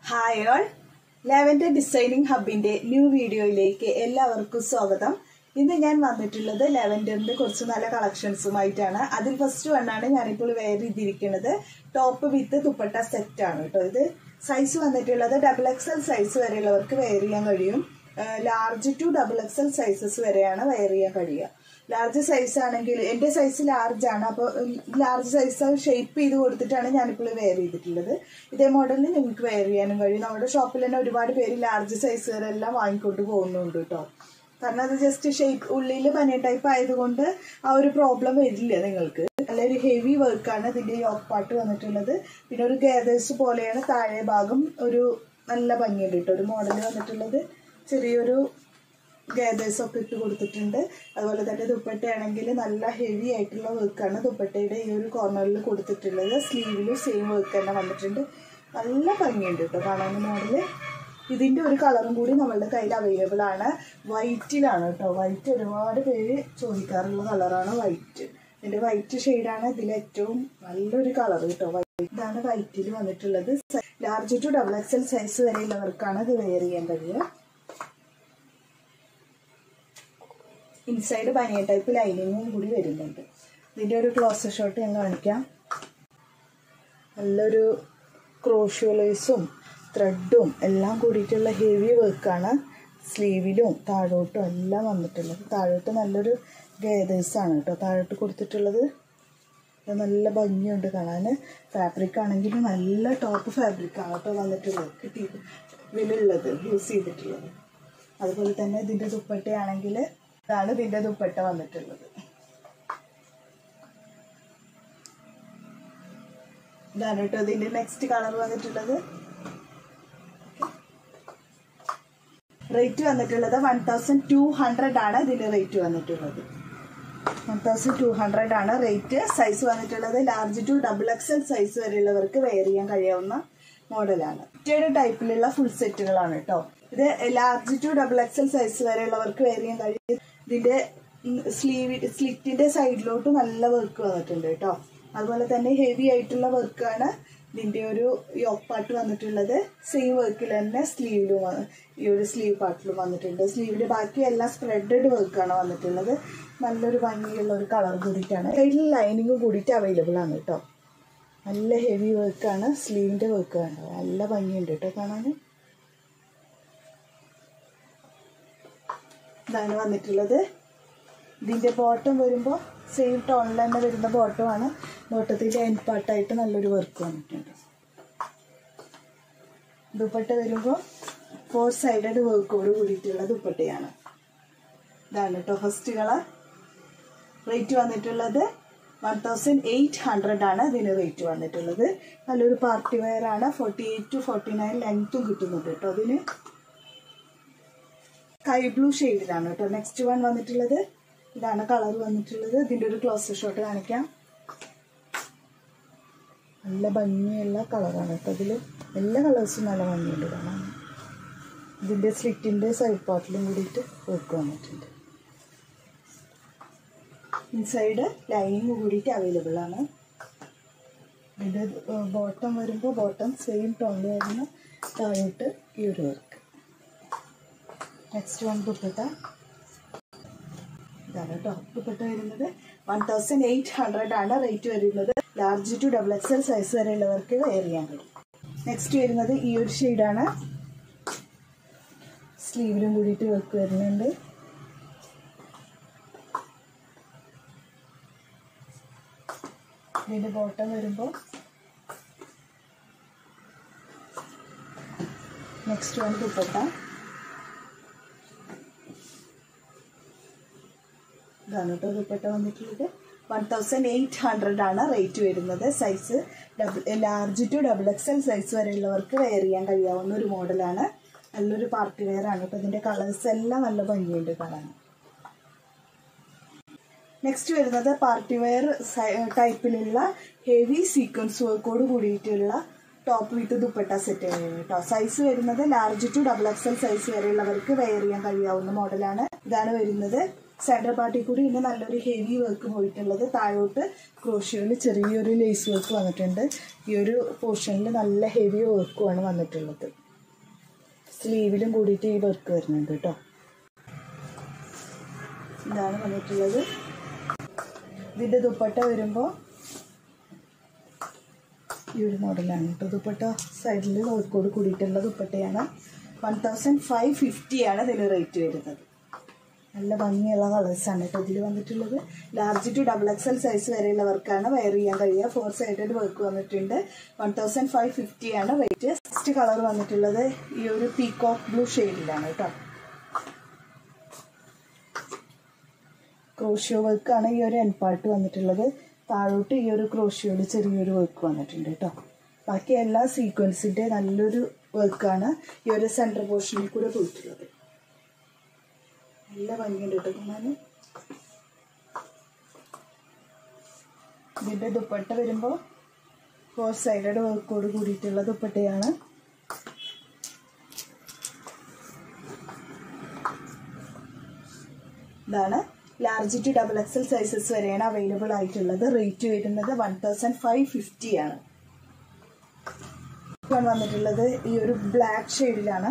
hi all lavender designing ഹബിന്റെ new വീഡിയോയിലേക്ക് എല്ലാവർക്കും സ്വാഗതം ഇന്ന് ഞാൻ വന്നിട്ടുള്ളത് ലാവൻഡറിന്റെ കുറച്ച് നല്ല കളക്ഷൻസുമായിട്ടാണ് അതിൽ ഫസ്റ്റ് വണ്ണാണ് ഞാനിപ്പോൾ വെയർ ചെയ്തിരിക്കുന്നത് ടോപ്പ് വിത്ത് ദുപ്പട്ട സെറ്റ് ആണ് കേട്ടോ ഇത് സൈസ് വന്നിട്ടുള്ളത് ഡബിൾ എക്സൽ സൈസ് വരെയുള്ളവർക്ക് വെയർ ചെയ്യാൻ കഴിയും large to double XL sizes വരെയാണ് വെയർ ചെയ്യാൻ കഴിയുക ലാർജ് സൈസ് ആണെങ്കിൽ എൻ്റെ സൈസ് ലാർജ് ആണ് അപ്പോൾ ലാർജ് സൈസ് ഷേപ്പ് ചെയ്ത് കൊടുത്തിട്ടാണ് ഞാനിപ്പോൾ വെയർ ചെയ്തിട്ടുള്ളത് ഇതേ മോഡലിൽ നിങ്ങൾക്ക് വെയർ ചെയ്യാനും കഴിയും നമ്മുടെ ഷോപ്പിൽ തന്നെ ഒരുപാട് പേര് ലാർജ് സൈസുകളെല്ലാം വാങ്ങിക്കൊണ്ട് പോകുന്നുണ്ട് കേട്ടോ കാരണം അത് ജസ്റ്റ് ഷേപ്പ് ഉള്ളിൽ പനിയ ടൈപ്പ് ആയതുകൊണ്ട് ആ ഒരു പ്രോബ്ലം വരില്ല നിങ്ങൾക്ക് നല്ലൊരു ഹെവി വർക്കാണ് ഇതിൻ്റെ യോക്ക് പാട്ട് വന്നിട്ടുള്ളത് പിന്നെ ഒരു ഗേദേഴ്സ് പോലെയാണ് താഴെ ഭാഗം ഒരു നല്ല ഭംഗിയുണ്ട് കേട്ടോ ഒരു മോഡൽ വന്നിട്ടുള്ളത് ചെറിയൊരു ഗേദേഴ്സ് ഒക്കെ ഇട്ട് കൊടുത്തിട്ടുണ്ട് അതുപോലെ തന്നെ ദുപ്പട്ടയാണെങ്കിൽ നല്ല ഹെവി ആയിട്ടുള്ള വർക്കാണ് ദുപ്പട്ടയുടെ ഈ ഒരു കോർണറിൽ കൊടുത്തിട്ടുള്ളത് സ്ലീവിലും സെയിം വർക്ക് തന്നെ വന്നിട്ടുണ്ട് നല്ല ഭംഗിയുണ്ട് കേട്ടോ കാണാൻ മോഡല് ഇതിൻ്റെ ഒരു കളറും കൂടി നമ്മളുടെ കയ്യിൽ അവൈലബിൾ ആണ് വൈറ്റിലാണ് കേട്ടോ വൈറ്റ് ഒരുപാട് പേര് ചോദിക്കാറുള്ള കളറാണ് വൈറ്റ് ഇതിൻ്റെ വൈറ്റ് ഷെയ്ഡാണ് ഇതിൽ ഏറ്റവും നല്ലൊരു കളർ കേട്ടോ വൈറ്റ് ഇതാണ് വൈറ്റിൽ വന്നിട്ടുള്ളത് large to double XL size വരെയുള്ളവർക്കാണ് ഇത് വെയർ ചെയ്യാൻ കഴിയുക ഇൻസൈഡ് ബനിയ ടൈപ്പ് ലൈനിങ്ങും കൂടി വരുന്നുണ്ട് ഇതിൻ്റെ ഒരു ക്ലോസ് ഷോട്ട് ഞാൻ കാണിക്കാം നല്ലൊരു ക്രോഷ്യോലേസും ത്രെഡും എല്ലാം കൂടിയിട്ടുള്ള ഹെവി വർക്കാണ് സ്ലീവിലും താഴോട്ടും എല്ലാം വന്നിട്ടുള്ളത് താഴോട്ട് നല്ലൊരു ഗേദേഴ്സാണ് കേട്ടോ താഴോട്ട് കൊടുത്തിട്ടുള്ളത് ഇത് നല്ല ഭംഗിയുണ്ട് കാണാൻ ഫാബ്രിക് ആണെങ്കിൽ നല്ല ടോപ്പ് ഫാബ്രിക്കാണ് കേട്ടോ വന്നിട്ടുള്ളത് കിട്ടി ഇതിലുള്ളത് യൂസ് ചെയ്തിട്ടുള്ളത് അതുപോലെ തന്നെ ഇതിൻ്റെ ദുപ്പട്ടയാണെങ്കിൽ ഇതാണ് ഇതിൻ്റെ ദുപ്പട്ട വന്നിട്ടുള്ളത് ഇതാണ് കേട്ടോ ഇതിൻ്റെ നെക്സ്റ്റ് കളർ വന്നിട്ടുള്ളത് റേറ്റ് വന്നിട്ടുള്ളത് വൺ തൗസൻഡ് ടു ഹൺഡ്രഡ് ആണ് ഇതിൻ്റെ റേറ്റ് വന്നിട്ടുള്ളത് വൺ തൗസൻഡ് ടു ഹൺഡ്രഡ് ആണ് റേറ്റ് സൈസ് വന്നിട്ടുള്ളത് large to double XL size വരെയുള്ളവർക്ക് വെയർ ചെയ്യാൻ കഴിയാവുന്ന മോഡലാണ് മറ്റൊരു ടൈപ്പിലുള്ള ഫുൾ സെറ്റുകളാണ് കേട്ടോ ഇത് large to double XL size വരെയുള്ളവർക്ക് വെയർ ചെയ്യാൻ കഴിയും ഇതിന്റെ സ്ലീവ് സ്ലിറ്റിന്റെ സൈഡിലോട്ട് നല്ല വർക്ക് വന്നിട്ടുണ്ട് കേട്ടോ അതുപോലെ തന്നെ ഹെവി ആയിട്ടുള്ള വർക്കാണ് ഇതിന്റെ ഒരു യോക്ക് പാർട്ട് വന്നിട്ടുള്ളത് സെയിം വർക്കിൽ തന്നെ സ്ലീവിലും ഈ ഒരു സ്ലീവ് പാർട്ടിലും വന്നിട്ടുണ്ട് സ്ലീവിന്റെ ബാക്കി എല്ലാം സ്പ്രെഡഡ് വർക്കാണ് വന്നിട്ടുള്ളത് നല്ലൊരു ഭംഗിയുള്ള ഒരു കളർ കൂടിയിട്ടാണ് സൈഡിൽ ലൈനിങ് കൂടിയിട്ട് അവൈലബിൾ ആണ് കേട്ടോ നല്ല ഹെവി വർക്കാണ് സ്ലീവിന്റെ വർക്ക് കണ്ടോ നല്ല ഭംഗിയുണ്ട് കേട്ടോ കാണാൻ ഇതാണ് വന്നിട്ടുള്ളത് ഇതിൻ്റെ ബോട്ടം വരുമ്പോൾ സെയിം ടോണിൽ തന്നെ വരുന്ന ബോട്ടമാണ് ബോട്ടത്തിൻ്റെ എൻഡ് പാർട്ടായിട്ട് നല്ലൊരു വർക്ക് വന്നിട്ടുണ്ട് ദുപ്പട്ട വരുമ്പോൾ ഫോർ സൈഡഡ് വർക്കോട് കൂടിയിട്ടുള്ള ദുപ്പട്ടയാണ് ഇതാണ് കേട്ടോ ഫസ്റ്റ് കളർ റേറ്റ് വന്നിട്ടുള്ളത് വൺ തൗസൻഡ് എയ്റ്റ് ഹൺഡ്രഡ് ആണ് ഇതിന് റേറ്റ് വന്നിട്ടുള്ളത് നല്ലൊരു പാർട്ടി വെയർ ആണ് forty eight to forty nine ലെങ്ത്തും കിട്ടുന്നുണ്ട് കേട്ടോ അതിന് സ്കൈ ബ്ലൂ ഷെയ്ഡിലാണ് കേട്ടോ നെക്സ്റ്റ് വൺ വന്നിട്ടുള്ളത് ഇതാണ് കളർ വന്നിട്ടുള്ളത് ഇതിൻ്റെ ഒരു ക്ലോസ് ഷോട്ട് കാണിക്കാം നല്ല ഭംഗിയുള്ള കളറാണ് കേട്ടോ ഇതിൽ എല്ലാ കളേഴ്സും നല്ല ഭംഗിയുണ്ട് കാണാൻ ഇതിൻ്റെ സ്ലിറ്റിൻ്റെ സൈഡ് പാർട്ടിലും കൂടിയിട്ട് വർക്ക് വന്നിട്ടുണ്ട് ഇൻസൈഡ് ലൈനിങ് കൂടിയിട്ട് അവൈലബിൾ ആണ് ഇതിൻ്റെ ബോട്ടം വരുമ്പോൾ ബോട്ടം സെയിം ടോണിൽ വരുന്ന താഴോട്ട് ഈ ഒരു വർക്ക് നെക്സ്റ്റ് വൺ ദുപ്പട്ട ഇതാണ് കേട്ടോ ദുപ്പട്ട വരുന്നത് വൺ തൗസൻഡ് എയ്റ്റ് ഹൺഡ്രഡ് ആണ് റേറ്റ് വരുന്നത് large to double XL size വരെയുള്ളവർക്ക് വെയർ ചെയ്യാൻ കഴിയും നെക്സ്റ്റ് വരുന്നത് ഈ ഒരു ഷെയ്ഡാണ് സ്ലീവിലും കൂടിയിട്ട് വർക്ക് വരുന്നുണ്ട് ഇതിൻ്റെ ബോട്ടം വരുമ്പോൾ നെക്സ്റ്റ് വൺ ദുപ്പട്ട ഇതാണ് കേട്ടോ ദുപ്പട്ട വന്നിട്ടുള്ളത് വൺ തൗസൻഡ് എയ്റ്റ് ഹൺഡ്രഡ് ആണ് റേറ്റ് വരുന്നത് size double large to double XL size വരെയുള്ളവർക്ക് വെയർ ചെയ്യാൻ കഴിയാവുന്ന ഒരു മോഡലാണ് നല്ലൊരു പാർട്ടി വെയർ ആണ് കേട്ടോ ഇതിൻ്റെ കളേഴ്സ് എല്ലാം നല്ല ഭംഗിയുണ്ട് കാണാൻ നെക്സ്റ്റ് വരുന്നത് പാർട്ടി വെയർ ടൈപ്പിലുള്ള ഹെവി സീക്വൻസ് വർക്കോട് കൂടിയിട്ടുള്ള ടോപ്പ് വിത്ത് ദുപ്പട്ട സെറ്റ് കേട്ടോ സൈസ് വരുന്നത് large to double XL size വരെയുള്ളവർക്ക് വെയർ ചെയ്യാൻ കഴിയാവുന്ന മോഡലാണ് ഇതാണ് വരുന്നത് സെൻറ്റർ പാർട്ടിൽ കൂടി പിന്നെ നല്ലൊരു ഹെവി വർക്ക് പോയിട്ടുള്ളത് താഴോട്ട് ക്രോഷ്യയിൽ ചെറിയൊരു ലേസ് വർക്ക് വന്നിട്ടുണ്ട് ഈ ഒരു പോർഷനിൽ നല്ല ഹെവി വർക്കുമാണ് വന്നിട്ടുള്ളത് സ്ലീവിലും കൂടിയിട്ട് ഈ വർക്ക് വരുന്നുണ്ട് കേട്ടോ ഇതാണ് വന്നിട്ടുള്ളത് ഇതിൻ്റെ ദുപ്പട്ട വരുമ്പോൾ ഈ ഒരു മോഡലാണ് കേട്ടോ ദുപ്പട്ട സൈഡിൽ വർക്കോട് കൂടിയിട്ടുള്ള ദുപ്പട്ടയാണ് വൺ തൗസൻഡ് ഫൈവ് ഫിഫ്റ്റിയാണ് ഇതിന് റേറ്റ് വരുന്നത് നല്ല ഭംഗിയുള്ള കളേഴ്സാണ് കേട്ടോ ഇതിൽ വന്നിട്ടുള്ളത് large to double XL size വരെയുള്ളവർക്കാണ് വെയർ ചെയ്യാൻ കഴിയുക ഫോർ സൈഡഡ് വർക്ക് വന്നിട്ടുണ്ട് വൺ തൗസൻഡ് ഫൈവ് ഫിഫ്റ്റിയാണ് റേറ്റ് നെക്സ്റ്റ് കളർ വന്നിട്ടുള്ളത് ഈ ഒരു പീകോക്ക് ബ്ലൂ ഷെയ്ഡിലാണ് കേട്ടോ ക്രോഷ്യോ വർക്കാണ് ഈ ഒരു എൻപാർട്ട് വന്നിട്ടുള്ളത് താഴോട്ട് ഈ ഒരു ക്രോഷ്യോയിൽ ചെറിയൊരു വർക്ക് വന്നിട്ടുണ്ട് കേട്ടോ ബാക്കി എല്ലാ സീക്വൻസിൻ്റെ നല്ലൊരു വർക്കാണ് ഈ ഒരു സെൻറ്റർ പോർഷനിൽ കൂടെ പോയിട്ടുള്ളത് നല്ല ഭംഗിയുണ്ട് കേട്ടോ കാണാൻ ഇതിൻ്റെ ദുപ്പട്ട വരുമ്പോൾ ഫോർ സൈഡഡ് വർക്കോട് കൂടിയിട്ടുള്ള ദുപ്പട്ടയാണ് ഇതാണ് large to double XL sizes വരെയാണ് അവൈലബിൾ ആയിട്ടുള്ളത് റേറ്റ് വരുന്നത് വൺ തൗസൻഡ് ഫൈവ് ഫിഫ്റ്റി ആണ് ഇപ്പം വന്നിട്ടുള്ളത് ഈ ഒരു ബ്ലാക്ക് ഷെയ്ഡിലാണ്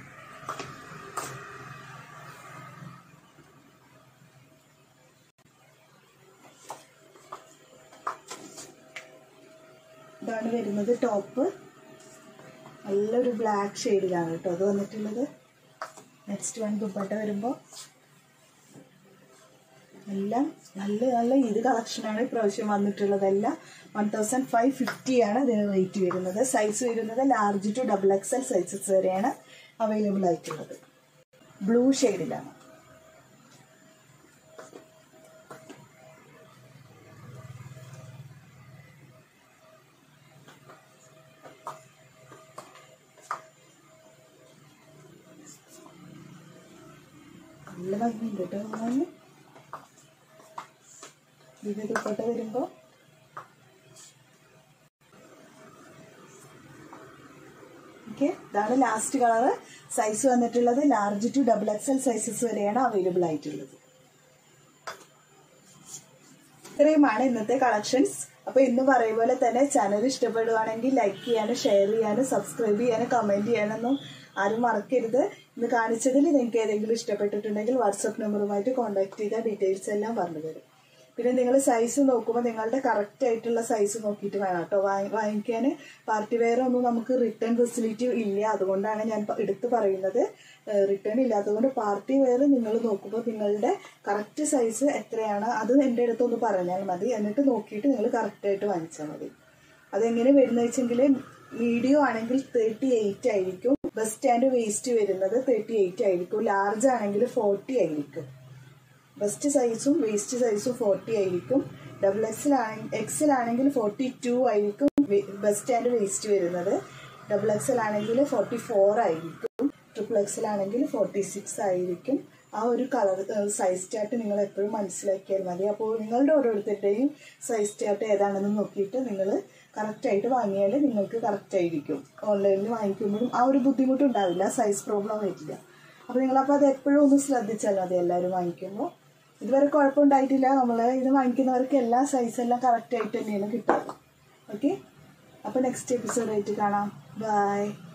ഇതാണ് വരുന്നത് ടോപ്പ് നല്ലൊരു ബ്ലാക്ക് ഷെയ്ഡിലാണ് കേട്ടോ അത് വന്നിട്ടുള്ളത് നെക്സ്റ്റ് വൺ ദുപ്പട്ട വരുമ്പോൾ എല്ലാം നല്ല നല്ല ഇത് കളക്ഷനാണ് ഇപ്രാവശ്യം വന്നിട്ടുള്ളതെല്ലാം വൺ തൗസൻഡ് ഫൈവ് ഫിഫ്റ്റിയാണ് ഇതിന് റേറ്റ് വരുന്നത് സൈസ് വരുന്നത് large to double XL sizes വരെയാണ് അവൈലബിൾ ആയിട്ടുള്ളത് ബ്ലൂ ഷെയ്ഡിലാണ് നല്ല ഭംഗിയുണ്ട് കേട്ടോ കാണാൻ ഇത് ദുപ്പട്ട വരുമ്പോൾ ഓക്കെ ഇതാണ് ലാസ്റ്റ് കളറ് സൈസ് വന്നിട്ടുള്ളത് large to double XL sizes വരെയാണ് അവൈലബിൾ ആയിട്ടുള്ളത് ഇത്രയുമാണ് ഇന്നത്തെ കളക്ഷൻസ് അപ്പോൾ ഇന്ന് പറയും പോലെ തന്നെ ചാനൽ ഇഷ്ടപ്പെടുവാണെങ്കിൽ ലൈക്ക് ചെയ്യാനും ഷെയർ ചെയ്യാനും സബ്സ്ക്രൈബ് ചെയ്യാനും കമൻറ്റ് ചെയ്യാനൊന്നും ആരും മറക്കരുത് ഇന്ന് കാണിച്ചതിൽ നിങ്ങൾക്ക് ഏതെങ്കിലും ഇഷ്ടപ്പെട്ടിട്ടുണ്ടെങ്കിൽ വാട്സപ്പ് നമ്പറുമായിട്ട് കോൺടാക്ട് ചെയ്താൽ ഡീറ്റെയിൽസ് എല്ലാം പറഞ്ഞു തരും പിന്നെ നിങ്ങൾ സൈസ് നോക്കുമ്പോൾ നിങ്ങളുടെ കറക്റ്റ് ആയിട്ടുള്ള സൈസ് നോക്കിയിട്ട് വേണം കേട്ടോ വാങ്ങിക്കാൻ പാർട്ടി വെയർ ഒന്നും നമുക്ക് റിട്ടേൺ ഫെസിലിറ്റി ഇല്ല അതുകൊണ്ടാണ് ഞാൻ പ- എടുത്ത് പറയുന്നത് റിട്ടേൺ ഇല്ലാത്തതുകൊണ്ട് പാർട്ടി വെയർ നിങ്ങൾ നോക്കുമ്പോൾ നിങ്ങളുടെ കറക്റ്റ് സൈസ് എത്രയാണ് അത് എൻ്റെ അടുത്തൊന്ന് പറഞ്ഞാൽ മതി എന്നിട്ട് നോക്കിയിട്ട് നിങ്ങൾ കറക്റ്റായിട്ട് വാങ്ങിച്ചാൽ മതി അതെങ്ങനെ വരുന്നത് വെച്ചെങ്കിൽ മീഡിയം ആണെങ്കിൽ തേർട്ടി എയ്റ്റ് ആയിരിക്കും ബസ് സ്റ്റാൻഡ് വേസ്റ്റ് വരുന്നത് തേർട്ടി എയ്റ്റ് ആയിരിക്കും ലാർജ് ആണെങ്കിൽ ഫോർട്ടി ആയിരിക്കും ബെസ്റ്റ് സൈസും വേസ്റ്റ് സൈസും ഫോർട്ടി ആയിരിക്കും ഡബിൾ എക്സൽ ആണെങ്കിൽ എക്സൽ ആണെങ്കിൽ ഫോർട്ടി ടു ആയിരിക്കും ബെസ്റ്റ് ആൻഡ് വേസ്റ്റ് വരുന്നത് ഡബിൾ എക്സൽ ആണെങ്കിൽ ഫോർട്ടി ഫോർ ആയിരിക്കും ട്രിപ്പിൾ എക്സൽ ആണെങ്കിൽ ഫോർട്ടി സിക്സ് ആയിരിക്കും ആ ഒരു കളർ സൈസ് ചാർട്ട് നിങ്ങൾ എപ്പോഴും മനസ്സിലാക്കിയാൽ മതി അപ്പോൾ നിങ്ങളുടെ ഓരോരുത്തരുടെയും സൈസ് ചാർട്ട് ഏതാണെന്ന് നോക്കിയിട്ട് നിങ്ങൾ കറക്റ്റായിട്ട് വാങ്ങിയാൽ നിങ്ങൾക്ക് കറക്റ്റ് ആയിരിക്കും ഓൺലൈനിൽ വാങ്ങിക്കുമ്പോഴും ആ ഒരു ബുദ്ധിമുട്ടുണ്ടാവില്ല സൈസ് പ്രോബ്ലം വരില്ല അപ്പോൾ നിങ്ങളപ്പോൾ അത് എപ്പോഴും ഒന്ന് ശ്രദ്ധിച്ചാൽ മതി എല്ലാവരും വാങ്ങിക്കുമ്പോൾ ഇതുവരെ കുഴപ്പമുണ്ടായിട്ടില്ല നമ്മൾ ഇത് വാങ്ങിക്കുന്നവർക്ക് എല്ലാ സൈസ് എല്ലാം കറക്റ്റ് ആയിട്ട് തന്നെയാണ് കിട്ടുന്നത് ഓക്കെ അപ്പോൾ നെക്സ്റ്റ് എപ്പിസോഡായിട്ട് കാണാം ബൈ